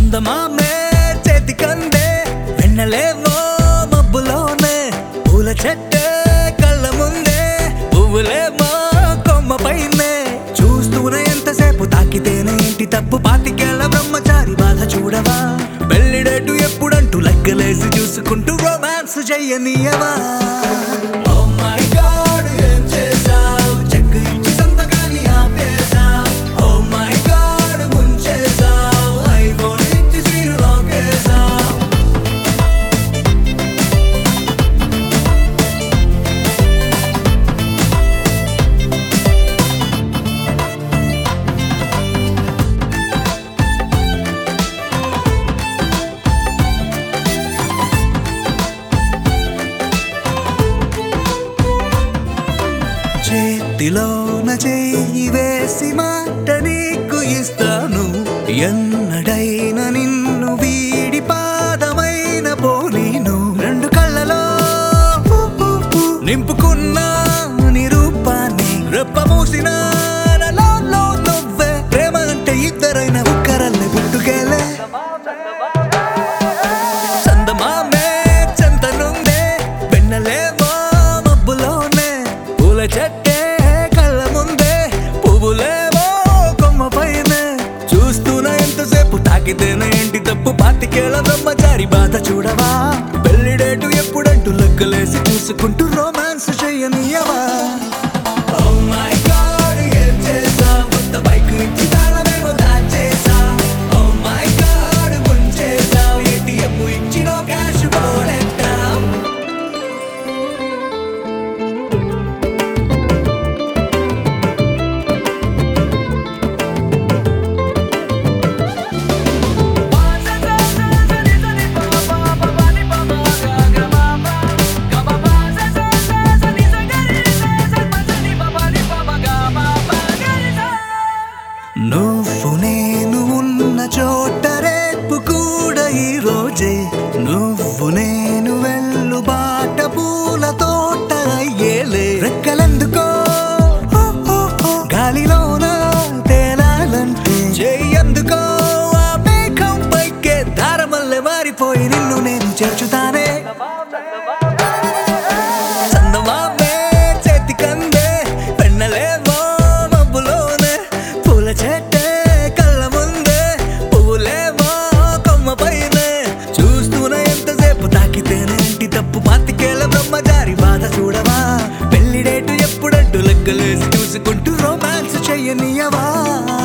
చందమామే చేతికందే వెన్నలేవో మబ్బులోనే పూల చెట్టే కళ్ళ ముందే పువ్వులేమో కొమ్మ పైనే చూస్తూనే ఎంతసేపు తాకితేనే ఇంటి తప్పు పాతికేళ్ల బ్రహ్మచారి బాధ చూడవా పెళ్లిడేటు ఎప్పుడంటూ లెక్కలేసి చూసుకుంటూ రొమాన్స్ చెయ్యనీయవా Oh my God, ఏం చేశావ్? చెక్కు ఇచ్చి సంతకాన్ని ఆపేశావ్. Oh my God, ముంచేశావ్. iPhone ఇచ్చి screen lock చేశావ్. చేతిలోన చెయ్యి వేసి మాట నీకు ఇస్తాను ఎన్నడైనా నిన్ను వీడి పాదమైన పోనీను రెండు కళ్ళలో నింపుకున్న నీ రూపాన్ని రెప్ప మూసిన నాలో నువ్వే ప్రేమ అంటే ఇద్దరైన ఒక్కరల్లే పుట్టుకేలే చందమామే చెంతనుందే వెన్నలేమో మబ్బులోనే పూల చెట్టే కళ్ళ ముందే పువ్వులేమో కొమ్మ పైనే చూస్తూనే ఎంతసేపు తాకితేనే ఏంటి తప్పు పాతికేళ్ల బ్రహ్మచారి బాధ చూడవా పెళ్లిడేటు ఎప్పుడంటూ లెక్కలేసి చూసుకుంటూ రొమాన్స్ చెయ్యనీయవా Oh my God, ఏం చేశావ్? కొత్త బైక్ ఇచ్చి తాళమేమో దాచేశావ్. Oh my God, ముంచేశావ్. ATM ఇచ్చినో cash పోగొట్టావ్. నువ్వు నేను ఉన్న చోట రేపు కూడా ఈ రోజే నువ్వు నేను వెళ్ళు బాట పూల తోట అయ్యేలే రెక్కలెందుకో హో, హో, హో, గాలిలోన తేలాలంటే చెయ్యందుకో ఆ మేఘం పైకే దారమల్లె మారిపోయి నిన్ను నేను చేర్చుతానే చందమామే చేతికందే పెన్నలేమో మబ్బులోనే పూల చెట్టే కళ్ళ ముందే పువ్వులేమో కొమ్మ పైనే చూస్తూనే ఎంతసేపు తాకితేనే ఇంటి తప్పు పాతికేళ్ల బ్రహ్మచారి బాధ చూడవా పెళ్లిడేటు ఎప్పుడంటూ లెక్కలేసి చూసుకుంటూ రొమాన్స్ చెయ్యనియవా